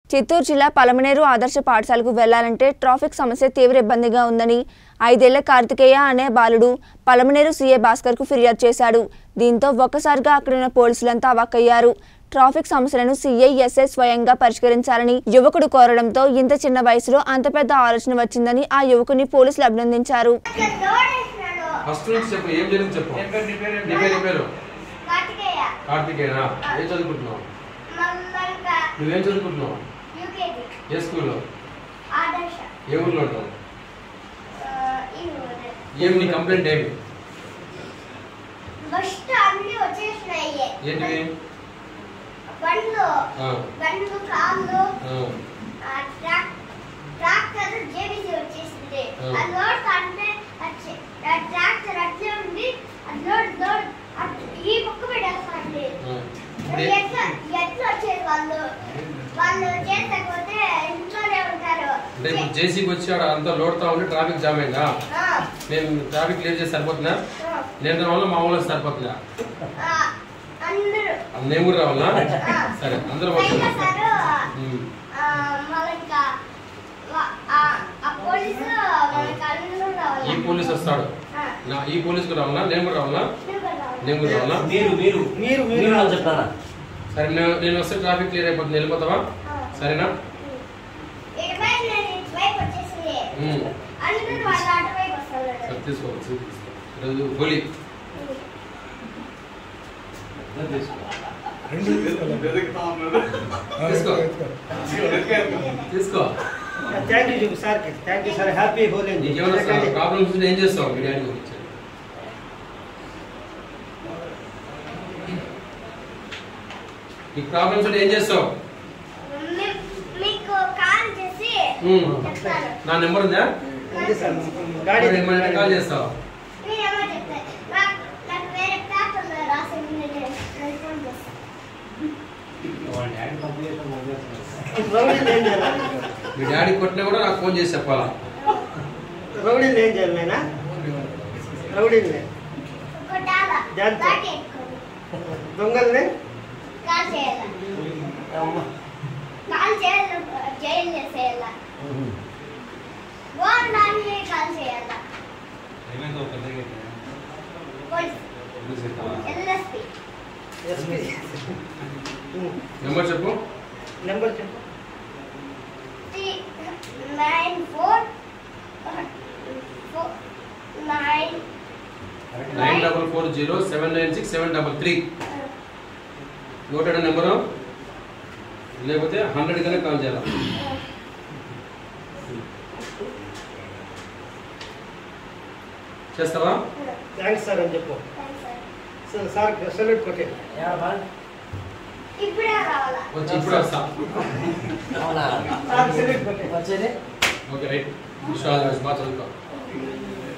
చిత్తూరు జిల్లా పలమనేరు ఆదర్శ పాఠశాలకు వెళ్లాలంటే ట్రాఫిక్ సమస్య తీవ్ర ఇబ్బందిగా ఉందని ఐదేళ్ల కార్తికేయ అనే బాలుడు పలమనేరు సీఏ భాస్కర్కు ఫిర్యాదు చేశాడు దీంతో ఒక్కసారిగా అక్కడున్న పోలీసులంతా అవాక్కయ్యారు ట్రాఫిక్ సమస్యలను సీఐ ఎస్ఐ స్వయంగా పరిష్కరించాలని యువకుడు కోరడంతో ఇంత చిన్న వయసులో అంత పెద్ద ఆలోచన వచ్చిందని ఆ యువకుని పోలీసులు అభినందించారు ఫస్ట్ నుంచి చెప్పు ఏం జరిగింది చెప్పు ఏం పేరు నీ పేరు ఏం నీ పేరు ఏం పేరు కార్తికేయ కార్తికేయనా ఏం చదువుకుంటున్నావు మమ్మల్ని నువ్వేం చదువుకుంటున్నావు యూకేజీ ఏ స్కూల్లో ఆదర్శ ఏ ఊర్లో ఉంటావు ఆ, ఈ ఊరు ఏం నీ కంప్లైంట్ ఏమి ఫస్ట్ అన్ని వచ్చేసినాయి ఏంటివి బండ్లు ఆ, బండ్లు కార్లు ఆ, ఆ, ట్రాక్ ట్రాక్టర్ జేబీసీ వచ్చేసింది ఆ. ఆ లోడ్ అంటే వచ్చే ఆ ట్రాక్టర్ అట్లే ఉంది ఆ లోడ్ లోడ్ అట్- ఈ పక్క పెట్టేస్తాండి ఆ. ఇప్పుడు ఏ- ఎట్లా ఎట్లా వచ్చేది వాళ్ళు వాళ్ళు చేసకపోతే ఇంట్లోనే ఉంటారు అంటే ఇప్పుడు జేసీకి వచ్చి ఆడ అంతా లోడ్తా ఉండి ట్రాఫిక్ జామ్ అయిందా ఆ, నేను ట్రాఫిక్ క్లియర్ చేసి సరిపోతుందా ఆ, నేను రావాలా మా ఊళ్ళో సరిపోతుందా ఆ, అందరూ నేను కూడా రావాలా ఆ. సరే అందరం పైగా వచ్చేద్దాం. సారు ఉమ్. ఆ, మళ్ళీ ఇంకా వా- ఆ ఆ పోలీసు మనకి అందరూ ఈ రావాలి పోలీస్ వస్తాడు ఆ, నా ఈ పోలీస్ కూడా రావాలా నేను కూడా రావాలా నువ్వు కూడా రావాలి. నేను కూడా రావాలా మీరు మీరు మీరు మీరు అని చెప్తారా సరే నేను నేను వస్తే ట్రాఫిక్ క్లియర్ అయిపోతుంది వెళ్ళిపోతావా ఆ. సరేనా ఇటువైపు నేను ఇటువైపు వచ్చేసింది ఉమ్. అందరూ వాళ్ళ అటువైపు వస్తున్నారు సరే తీసుకో తీసుకో. ఈరోజు హోలీ తీసుకో తీసుకో థ్యాంక్ యూ చెప్పు సార్కి thank you sir happy Holi అండి నీకేమైనా ప్రాబ్లమ్స్ ఉంటే ఏం చేస్తావు మీ డాడీ గురించి నీకు ప్రాబ్లమ్స్ ఉంటే ఏం చేస్తావు మీ- మీకు కాల్ చేసి ఉమ్. చెప్తాను నా నెంబర్ ఉందా ఉంది సార్ గాడి మరి ఏమైనా కాల్ చేస్తావు మీరేమో చెప్తే నాకు నాకు వేరే పేపర్లో రాసింది నేను నేను ఫోన్ చేస్తాను రౌడీలు ఏం చేయాలి మీ డాడీ కొట్టినా కూడా నాకు ఫోన్ చేసి చెప్పాలా రౌడీలు ఏం చేయాలి నాయన రౌడీల్ని కొట్టాలా జాగ్రత్త. దాటి ఎక్కువ దొంగల్ని కాల్ చేయాలా కాల్ చేయాలి జైలు చేసేయాలా గోండాన్ని కాల్ చేయాలా పోలీస్ ఎల్ఎస్పి ఎస్పీ నెంబర్ చెప్పు నెంబర్ చెప్పు nine four nine nine double four zero seven nine six seven double three noted number లేకపోతే హండ్రెడ్ కనే కాల్ చేయాలి చేస్తావా థ్యాంక్స్ సార్ అని చెప్పు సార్ సార్ సెల్యూట్ కొట్టే ఇప్పుడే రావాలా వచ్చి ఇప్పుడు వస్తా సార్ సెల్యూట్ కొట్టే ఓకే రైట్ విషయాలు బాగా చదువుకో